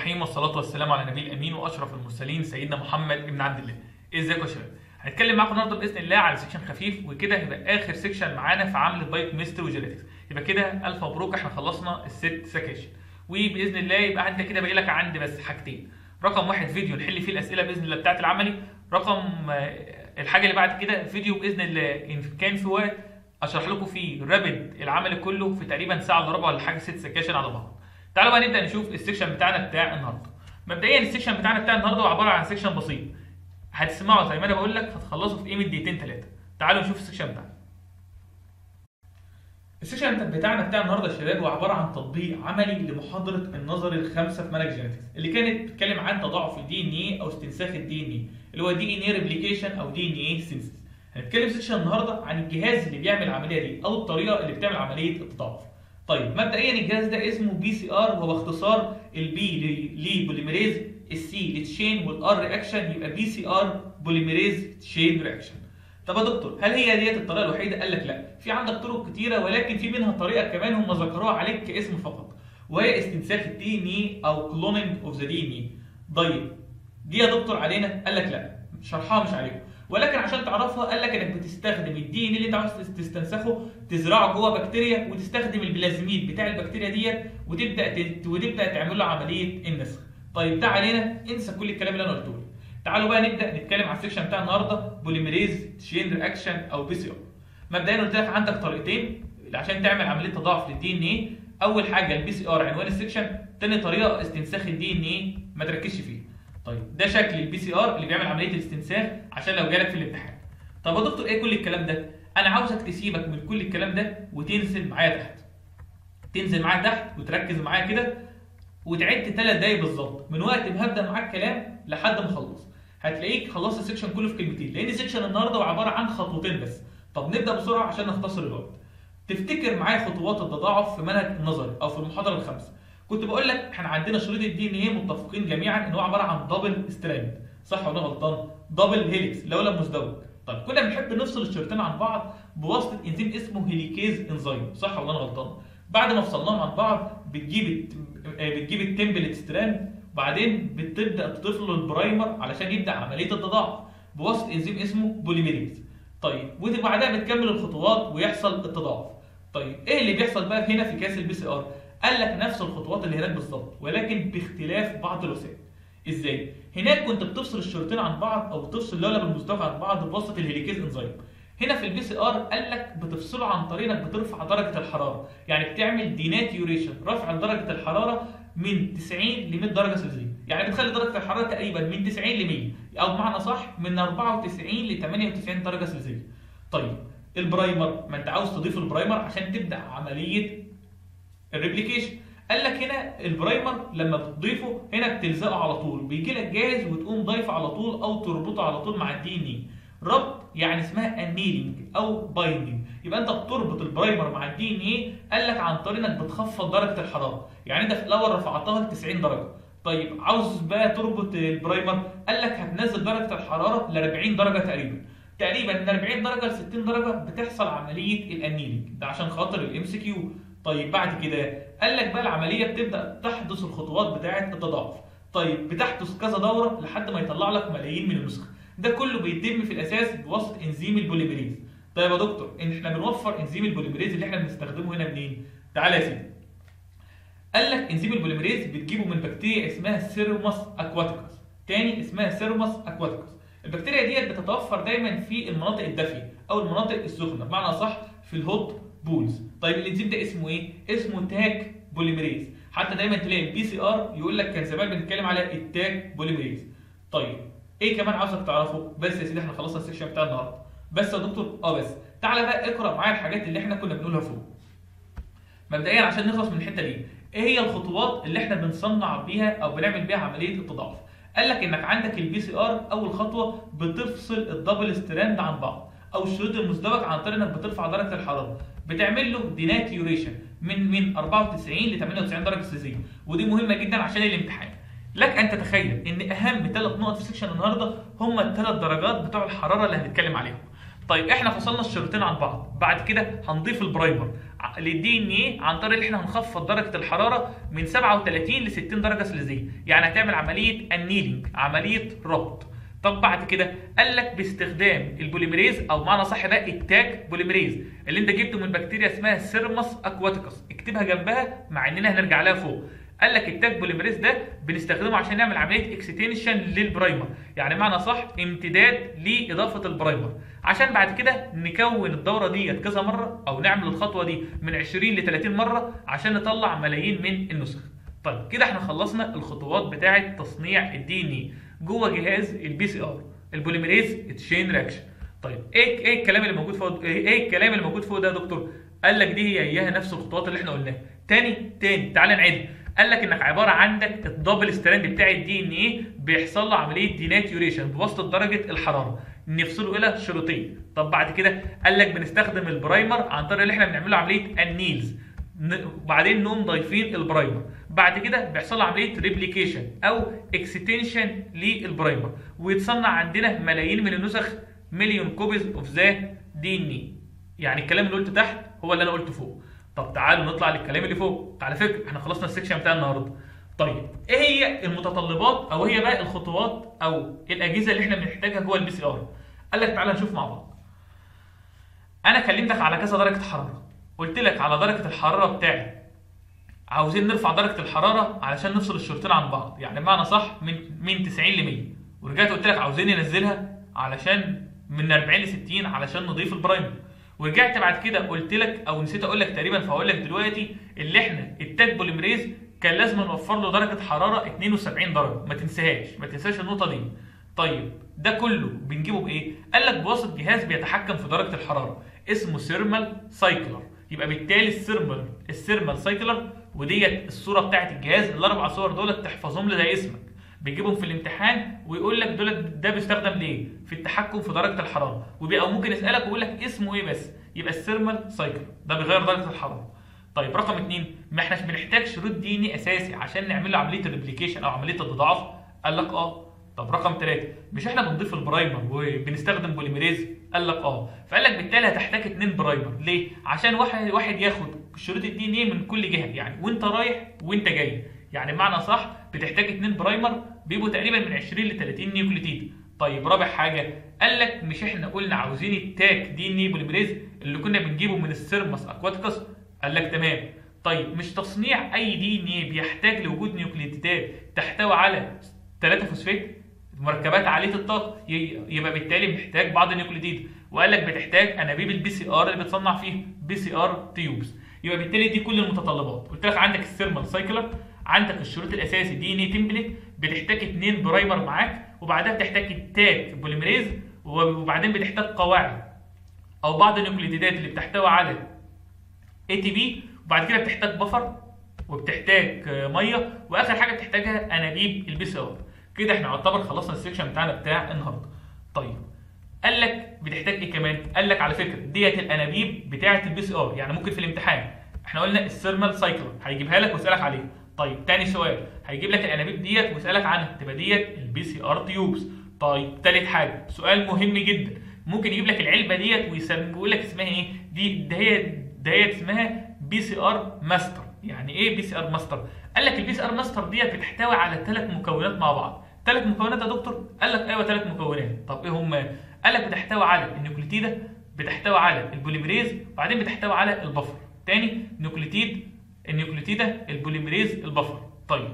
الرحيم والصلاة والسلام على النبي الأمين وأشرف المرسلين سيدنا محمد بن عبد الله. ازيكم يا شباب؟ هنتكلم معاكم النهارده بإذن الله على سيكشن خفيف وكده هيبقى آخر سيكشن معانا في عمل بايو كيمستري وجينيتكس. يبقى كده ألف مبروك احنا خلصنا الست سكاشن. وبإذن الله يبقى عندك كده باقي لك عندي بس حاجتين. رقم واحد فيديو نحل فيه الأسئلة بإذن الله بتاعت العملي. رقم آه، الحاجة اللي بعد كده فيديو بإذن الله إن كان في وقت اشرح لكم فيه رابد العمل كله في تقريبا ساعه الا ربع ولا حاجه ست سكاشن على بعض تعالوا بقى نبدا نشوف السكشن بتاعنا بتاع النهارده مبدئيا السكشن بتاعنا بتاع النهارده هو عباره عن سكشن بسيط هتسمعه زي ما انا بقول لك هتخلصه في قيمه دقيقتين ثلاثه تعالوا نشوف السكشن بتاعنا السكشن بتاعنا بتاع النهارده يا شباب هو عباره عن تطبيق عملي لمحاضره النظري الخامسه في منهج جينيتكس اللي كانت بتتكلم عن تضاعف الدي ان اي او استنساخ الدي ان اي اللي هو دي ان اي ريبليكيشن او دي ان اي سينثيس هنتكلم في سيكشن النهارده عن الجهاز اللي بيعمل العمليه دي او الطريقه اللي بتعمل عمليه التضاعف. طيب مبدئيا الجهاز ده اسمه بي سي ار وهو اختصار البي لبوليميريز السي لتشين والار رياكشن يبقى بي سي ار بوليميريز تشين رياكشن. طب يا دكتور هل هي ديت الطريقه الوحيده؟ قال لك لا، في عندك طرق كتيره ولكن في منها طريقه كمان هم ذكروها عليك كاسم فقط وهي استنساخ الدي ان اي او كلوننج اوف ذا دي ان اي. طيب دي يا دكتور علينا؟ قال لك لا، شرحها مش عليكم. ولكن عشان تعرفها قال لك انك بتستخدم الدي ان اللي انت عاوز تستنسخه تزرعه جوه بكتيريا وتستخدم البلازميد بتاع البكتيريا ديت وتبدا ت- وتبدا تعمل له عمليه النسخ. طيب ده علينا انسى كل الكلام اللي انا قلته لك. تعالوا بقى نبدا نتكلم على السكشن بتاع النهارده بوليميريز تشين رياكشن او بي سي ار. مبدئيا قلت لك عندك طريقتين عشان تعمل عمليه تضاعف للدي ان ايه اول حاجه البي سي ار عنوان السكشن تاني طريقه استنساخ الدي ان ايه ما تركزش فيه. طيب ده شكل البي سي ار اللي بيعمل عمليه الاستنساخ عشان لو جالك في الامتحان طب يا دكتور ايه كل الكلام ده انا عاوزك تسيبك من كل الكلام ده وتنزل معايا تحت تنزل معايا تحت وتركز معايا كده وتعد ثلاث دقايق بالظبط من وقت ما هبدا معاك كلام لحد ما اخلص هتلاقيك خلصت السكشن كله في كلمتين لان السكشن النهارده هو عباره عن خطوتين بس طب نبدا بسرعه عشان نختصر الوقت تفتكر معايا خطوات التضاعف في منهج النظري او في المحاضره الخامسه كنت بقول لك احنا عندنا شريط الدي ان ايه متفقين جميعا ان هو عباره عن دبل ستراند صح ولا أنا غلطان دبل هيليكس لولا مزدوج طيب كنا بنحب نفصل الشريطين عن بعض بواسطه انزيم اسمه هيليكيز انزيم صح ولا انا غلطان بعد ما فصلناهم عن بعض بتجيب الت- آه، بتجيب التمبلت ستراند وبعدين بتبدا تضيف له البرايمر علشان يبدا عمليه التضاعف بواسطه انزيم اسمه بوليميريز طيب وبعدها بتكمل الخطوات ويحصل التضاعف طيب ايه اللي بيحصل بقى هنا في كاس البي سي ار قال لك نفس الخطوات اللي هناك بالظبط ولكن باختلاف بعض الوسائل ازاي هناك كنت بتفصل الشريطين عن بعض او بتفصل اللولب المزدوج عن بعض بواسطه الهيليكيز انزيم هنا في البي سي ار قال لك بتفصله عن طريق انك بترفع درجه الحراره يعني بتعمل ديناتيوريشن رفع درجه الحراره من 90 ل 100 درجه سلسيه يعني بتخلي درجه الحراره تقريبا من 90 ل 100 او بمعنى صح من 94 ل 98 درجه سلسيه طيب البرايمر ما انت عاوز تضيف البرايمر عشان تبدا عمليه الريبليكيشن قال لك هنا البرايمر لما بتضيفه هنا بتلزقه على طول بيجي لك جاهز وتقوم ضايفه على طول او تربطه على طول مع الدي ان اي ربط يعني اسمها انيلينج او بايندينج يبقى انت بتربط البرايمر مع الدي ان اي قال لك عن طريق انك بتخفض درجه الحراره يعني انت في الاول رفعتها ل 90 درجه طيب عاوز بقى تربط البرايمر قال لك هتنزل درجه الحراره ل 40 درجه تقريبا تقريبا من 40 درجه ل 60 درجه بتحصل عمليه الانيلينج ده عشان خاطر الام سي كيو طيب بعد كده قال لك بقى العمليه بتبدا تحدث الخطوات بتاعه التضاعف طيب بتحدث كذا دوره لحد ما يطلع لك ملايين من النسخ ده كله بيتم في الاساس بواسطه انزيم البوليميريز طيب يا دكتور إن احنا بنوفر انزيم البوليميريز اللي احنا بنستخدمه هنا منين تعالى يا سيدي قال لك انزيم البوليميريز بتجيبه من بكتيريا اسمها سيروماس اكواتيكوس تاني اسمها سيروماس اكواتيكوس البكتيريا ديت بتتوفر دايما في المناطق الدافيه او المناطق السخنه بمعنى صح في الهوت بولز طيب الانزيم ده اسمه ايه اسمه تاك بوليميريز حتى دايما تلاقي البي سي ار يقول لك كان زمان بنتكلم على التاك بوليميريز طيب ايه كمان عاوزك تعرفه بس يا سيدي احنا خلصنا السيكشن بتاع النهارده بس يا دكتور اه بس تعالى بقى اقرا معايا الحاجات اللي احنا كنا بنقولها فوق مبدئيا عشان نخلص من الحته دي ايه هي الخطوات اللي احنا بنصنع بيها او بنعمل بيها عمليه التضاعف قال لك انك عندك البي سي ار اول خطوه بتفصل الدبل ستراند عن بعض او الشريط المزدوج عن طريق انك بترفع درجه الحراره بتعمل له ديناتيوريشن من من 94 ل 98 درجه سلسيه ودي مهمه جدا عشان الامتحان لك ان تتخيل ان اهم ثلاث نقط في سيكشن النهارده هم الثلاث درجات بتوع الحراره اللي هنتكلم عليهم طيب احنا فصلنا الشريطين عن بعض بعد كده هنضيف البرايمر للدي ان ايه عن طريق ان احنا هنخفض درجه الحراره من 37 ل 60 درجه سلسيه يعني هتعمل عمليه انيلينج عمليه ربط طب بعد كده قال لك باستخدام البوليميريز او معنى صح بقى التاج بوليميريز اللي انت جبته من بكتيريا اسمها سيرمس اكواتيكس اكتبها جنبها مع اننا هنرجع لها فوق قال لك التاج بوليميريز ده بنستخدمه عشان نعمل عمليه اكستنشن للبرايمر يعني معنى صح امتداد لاضافه البرايمر عشان بعد كده نكون الدوره ديت كذا مره او نعمل الخطوه دي من 20 ل 30 مره عشان نطلع ملايين من النسخ طيب كده احنا خلصنا الخطوات بتاعه تصنيع الدي ان اي جوه جهاز البي سي ار البوليميريز تشين رياكشن طيب ايه ايه الكلام اللي موجود فوق ايه الكلام اللي موجود فوق ده يا دكتور قال لك دي هي اياها نفس الخطوات اللي احنا قلناها تاني تاني تعال نعيد قال لك انك عباره عندك الدبل ستراند بتاع الدي ان ايه بيحصل له عمليه ديناتيوريشن بواسطه درجه الحراره نفصله الى شريطين طب بعد كده قال لك بنستخدم البرايمر عن طريق اللي احنا بنعمله عمليه النيلز وبعدين نقوم ضايفين البرايمر بعد كده بيحصل له عمليه ريبليكيشن او اكستنشن للبرايمر ويتصنع عندنا ملايين من النسخ مليون كوبيز اوف ذا دي ان اي يعني الكلام اللي قلته تحت هو اللي انا قلته فوق طب تعالوا نطلع للكلام اللي فوق على فكره احنا خلصنا السكشن بتاع النهارده طيب ايه هي المتطلبات او هي بقى الخطوات او الاجهزه اللي احنا بنحتاجها جوه البي سي ار قال لك تعالى نشوف مع بعض انا كلمتك على كذا درجه حراره قلت لك على درجه الحراره بتاعي عاوزين نرفع درجه الحراره علشان نفصل الشريطين عن بعض يعني بمعنى صح من من 90 ل 100 ورجعت قلت لك عاوزين ننزلها علشان من 40 ل 60 علشان نضيف البرايمر ورجعت بعد كده قلت لك او نسيت اقول لك تقريبا فهقول لك دلوقتي اللي احنا التاج بوليمريز كان لازم نوفر له درجه حراره 72 درجه ما تنساهاش ما تنساش النقطه دي طيب ده كله بنجيبه بايه قال لك بواسطه جهاز بيتحكم في درجه الحراره اسمه سيرمال سايكلر يبقى بالتالي السيرمال السيرمال سايكلر وديت الصوره بتاعت الجهاز الاربع صور دول تحفظهم لي زي اسمك بيجيبهم في الامتحان ويقول لك دول ده بيستخدم ليه في التحكم في درجه الحراره وبيبقى ممكن يسالك ويقول لك اسمه ايه بس يبقى السيرمال سايكل ده بيغير درجه الحراره طيب رقم اثنين ما احناش بنحتاج شريط ديني اساسي عشان نعمل له عمليه الريبليكيشن او عمليه التضاعف قال لك اه طب رقم ثلاثة مش احنا بنضيف البرايمر وبنستخدم بوليميريز قال لك اه فقال لك بالتالي هتحتاج اتنين برايمر ليه عشان واحد واحد ياخد شريط الدي ان ايه من كل جهه يعني وانت رايح وانت جاي يعني بمعنى صح بتحتاج اتنين برايمر بيبقوا تقريبا من 20 ل 30 نيوكليتيد طيب رابع حاجه قال لك مش احنا قلنا عاوزين التاك دي ان ايه بوليميريز اللي كنا بنجيبه من السيرمس اكواتيكس قال لك تمام طيب مش تصنيع اي دي ان ايه بيحتاج لوجود نيوكليتيدات تحتوي على 3 فوسفات مركبات عاليه الطاقه يبقى بالتالي محتاج بعض النيوكليتيد وقال لك بتحتاج انابيب البي سي ار اللي بتصنع فيه بي سي ار تيوبس يبقى بالتالي دي كل المتطلبات قلت لك عندك السيرمال سايكلر عندك الشريط الاساسي دي ان اي تمبلت بتحتاج اثنين برايمر معاك وبعدها بتحتاج التاج بوليمريز وبعدين بتحتاج قواعد او بعض النيوكليتيدات اللي بتحتوي على اي تي بي وبعد كده بتحتاج بفر وبتحتاج ميه واخر حاجه بتحتاجها انابيب البي سي ار كده احنا يعتبر خلصنا السكشن بتاعنا بتاع النهارده طيب قال لك بتحتاج ايه كمان قال لك على فكره ديت الانابيب بتاعه البي سي ار يعني ممكن في الامتحان احنا قلنا السيرمال سايكلر هيجيبها لك ويسالك عليها طيب تاني سؤال هيجيب لك الانابيب ديت ويسالك عنها تبقى ديت البي سي ار تيوبس طيب تالت حاجه سؤال مهم جدا ممكن يجيب لك العلبه ديت ويقول لك اسمها ايه دي ده هي ديت اسمها بي سي ار ماستر يعني ايه بي سي ار ماستر قال لك البي سي ار ماستر ديت بتحتوي على ثلاث مكونات مع بعض ثلاث مكونات يا دكتور قال لك ايوه ثلاث مكونات طب ايه هم قال لك بتحتوي على النيوكليتيده بتحتوي على البوليميريز وبعدين بتحتوي على البفر تاني نيوكليتيد النيوكليتيده البوليميريز البفر طيب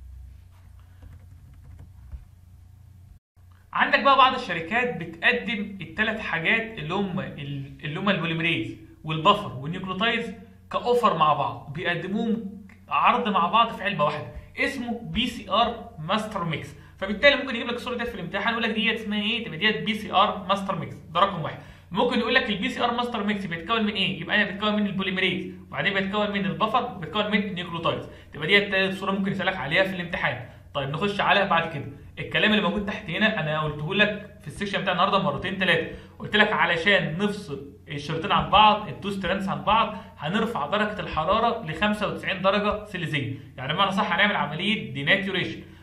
عندك بقى بعض الشركات بتقدم الثلاث حاجات اللي هم اللي هم البوليميريز والبفر والنيوكليوتايدز كاوفر مع بعض بيقدموهم عرض مع بعض في علبه واحده اسمه بي سي ار ماستر ميكس فبالتالي ممكن يجيب لك الصوره ديت في الامتحان يقول لك ديت اسمها ايه تبقى ديت بي سي ار ماستر ميكس ده رقم واحد ممكن يقول لك البي سي ار ماستر ميكس بيتكون من ايه يبقى انا بيتكون من البوليميريز وبعدين بيتكون من البفر وبيتكون من النيوكليوتايدز تبقى ديت تالت صوره ممكن يسالك عليها في الامتحان طيب نخش عليها بعد كده الكلام اللي موجود تحت هنا انا قلته لك في السكشن بتاع النهارده مرتين ثلاثه قلت لك علشان نفصل الشريطين عن بعض التو سترانس عن بعض هنرفع درجه الحراره ل 95 درجه سيليزيه يعني بمعنى صح هنعمل عمليه ديناتيوريشن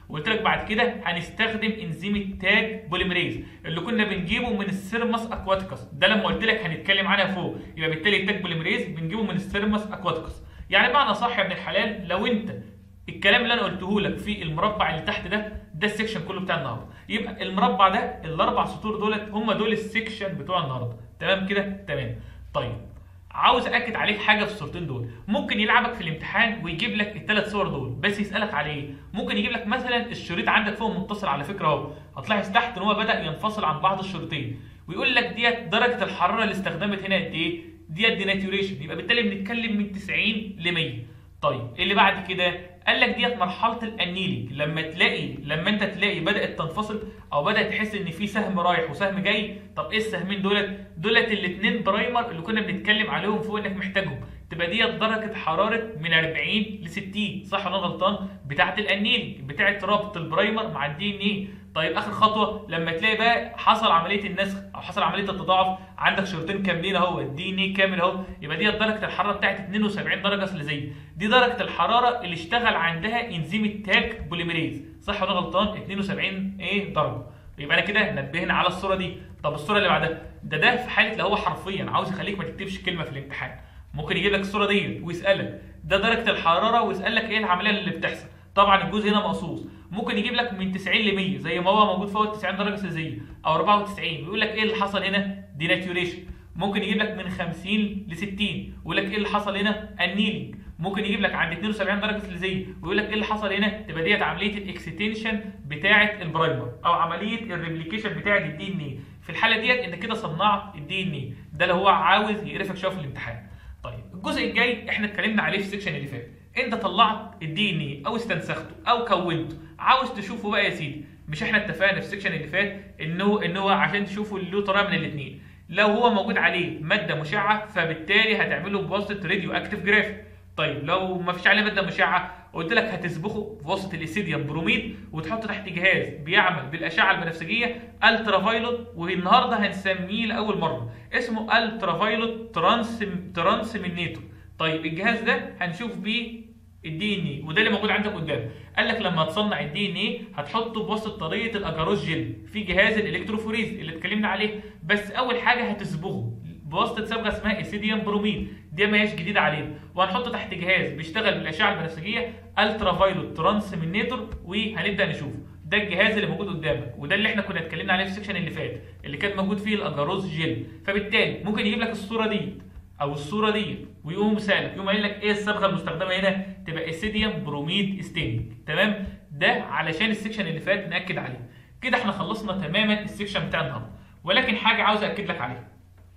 وقلت لك بعد كده هنستخدم انزيم التاج بوليمريز اللي كنا بنجيبه من السيرمس اكواتيكس ده لما قلت لك هنتكلم عنها فوق يبقى بالتالي التاج بوليمريز بنجيبه من السيرمس اكواتيكس يعني بمعنى صح يا ابن الحلال لو انت الكلام اللي انا قلته لك في المربع اللي تحت ده ده السكشن كله بتاع النهارده يبقى المربع ده الاربع سطور دولت هم دول السكشن بتوع النهارده تمام كده تمام طيب عاوز اكد عليك حاجه في الصورتين دول ممكن يلعبك في الامتحان ويجيب لك الثلاث صور دول بس يسالك على ايه ممكن يجيب لك مثلا الشريط عندك فوق متصل على فكره اهو هتلاحظ تحت ان هو بدا ينفصل عن بعض الشريطين ويقول لك ديت درجه الحراره اللي استخدمت هنا قد ايه ديت ديناتيوريشن يبقى بالتالي بنتكلم من 90 ل 100 طيب اللي بعد كده قال لك ديت مرحله الانيلينج لما تلاقي لما انت تلاقي بدات تنفصل او بدات تحس ان في سهم رايح وسهم جاي طب ايه السهمين دولت دولت الاثنين برايمر اللي كنا بنتكلم عليهم فوق انك محتاجهم تبقى ديت درجه حراره من 40 ل 60 صح ولا أنا غلطان بتاعه الانيلينج بتاعه ربط البرايمر مع الدي ان ايه طيب اخر خطوه لما تلاقي بقى حصل عمليه النسخ او حصل عمليه التضاعف عندك شريطين كاملين اهو الدي ان ايه كامل اهو يبقى دي درجه الحراره بتاعت 72 درجه سليزيه دي درجه الحراره اللي اشتغل عندها انزيم التاج بوليميريز صح ولا غلطان 72 ايه درجه يبقى انا كده نبهنا على الصوره دي طب الصوره اللي بعدها ده ده في حاله لو هو حرفيا عاوز يخليك ما تكتبش كلمه في الامتحان ممكن يجيب لك الصوره دي ويسالك ده درجه الحراره ويسالك ايه العمليه اللي بتحصل طبعا الجزء هنا مقصوص ممكن يجيب لك من 90 ل 100 زي ما هو موجود فوق 90 درجه سلسيه او 94 ويقول لك ايه اللي حصل هنا ديناتيوريشن ممكن يجيب لك من 50 ل 60 ويقول لك ايه اللي حصل هنا انيلينج ممكن يجيب لك عند 72 درجه سلسيه ويقول لك ايه اللي حصل هنا تبقى ديت عمليه الاكستنشن بتاعه البرايمر او عمليه الريبليكيشن بتاعه الدي ان اي في الحاله ديت انت كده صنعت الدي ان اي ده اللي هو عاوز يقرفك شويه في الامتحان طيب الجزء الجاي احنا اتكلمنا عليه في السكشن اللي فات انت طلعت الدي ان اي او استنسخته او كونته عاوز تشوفه بقى يا سيدي مش احنا اتفقنا في السكشن اللي فات انه ان هو عشان تشوفه له طريقه من الاثنين لو هو موجود عليه ماده مشعه فبالتالي هتعمله بواسطه راديو اكتيف جراف طيب لو ما فيش عليه ماده مشعه قلت لك هتسبخه بواسطه الاسيديوم بروميد وتحطه تحت جهاز بيعمل بالاشعه البنفسجيه الترا فايلوت والنهارده هنسميه لاول مره اسمه الترا فايلوت ترانس ترانسمينيتور طيب الجهاز ده هنشوف بيه الدي ان اي وده اللي موجود عندك قدامك قال لك لما تصنع الدي ان اي هتحطه بواسطه طريقه الاجاروز جل في جهاز الالكتروفوريز اللي اتكلمنا عليه بس اول حاجه هتصبغه بواسطه صبغه اسمها اسيديوم بروميد دي ما هياش جديده علينا وهنحطه تحت جهاز بيشتغل بالاشعه البنفسجيه الترا فايلوت ترانسمينيتور وهنبدا نشوفه ده الجهاز اللي موجود قدامك وده اللي احنا كنا اتكلمنا عليه في السكشن اللي فات اللي كان موجود فيه الاجاروز جل فبالتالي ممكن يجيب لك الصوره دي او الصوره دي ويقوم سالك يقوم قايل لك ايه الصبغه المستخدمه هنا تبقى اسيديوم بروميد ستينج تمام ده علشان السكشن اللي فات ناكد عليه كده احنا خلصنا تماما السكشن بتاع النهارده ولكن حاجه عاوز اكد لك عليها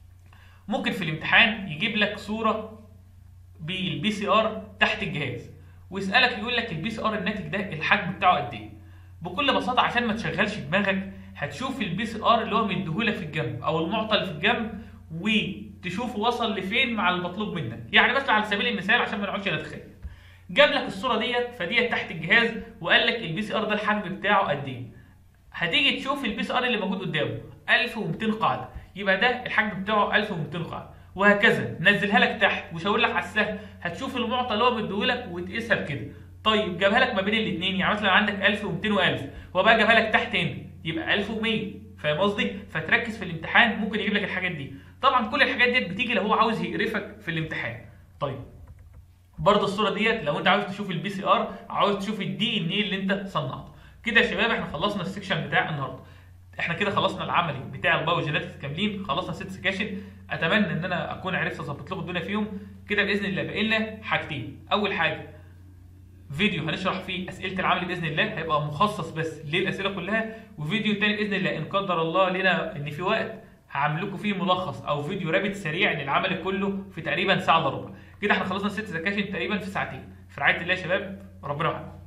ممكن في الامتحان يجيب لك صوره بالبي سي ار تحت الجهاز ويسالك يقول لك البي سي ار الناتج ده الحجم بتاعه قد ايه بكل بساطه عشان ما تشغلش دماغك هتشوف البي سي ار اللي هو مديهولك في الجنب او المعطى اللي في الجنب وتشوفه وصل لفين مع المطلوب منك يعني مثلا على سبيل المثال عشان ما نقعدش نتخيل جاب لك الصوره ديت فديت تحت الجهاز وقال لك البي سي ار ده الحجم بتاعه قد ايه هتيجي تشوف البي سي ار اللي موجود قدامه 1200 قاعده يبقى ده الحجم بتاعه 1200 قاعده وهكذا نزلها لك تحت وشاور لك على السهم هتشوف المعطى اللي هو مديهولك وتقيسها بكده طيب جابها لك ما بين الاثنين يعني مثلا عندك 1200 و1000 هو بقى جابها لك تحت هنا يبقى 1100 فاهم قصدي فتركز في الامتحان ممكن يجيب لك الحاجات دي طبعا كل الحاجات دي بتيجي لو هو عاوز يقرفك في الامتحان طيب برضه الصوره ديت لو انت عاوز تشوف البي سي ار عاوز تشوف الدي ان ايه اللي انت صنعته كده يا شباب احنا خلصنا السكشن بتاع النهارده احنا كده خلصنا العملي بتاع البايوجينetics كاملين خلصنا ست سكاشن اتمنى ان انا اكون عرفت اظبط لكم الدنيا فيهم كده باذن الله باقي لنا حاجتين اول حاجه فيديو هنشرح فيه اسئله العمل باذن الله هيبقى مخصص بس للاسئله كلها وفيديو تاني باذن الله ان قدر الله لنا ان في وقت هعمل لكم فيه ملخص او فيديو رابط سريع للعمل كله في تقريبا ساعه الا ربع كده احنا خلصنا ست سكاشن تقريبا في ساعتين في رعايه الله يا شباب ربنا معاكم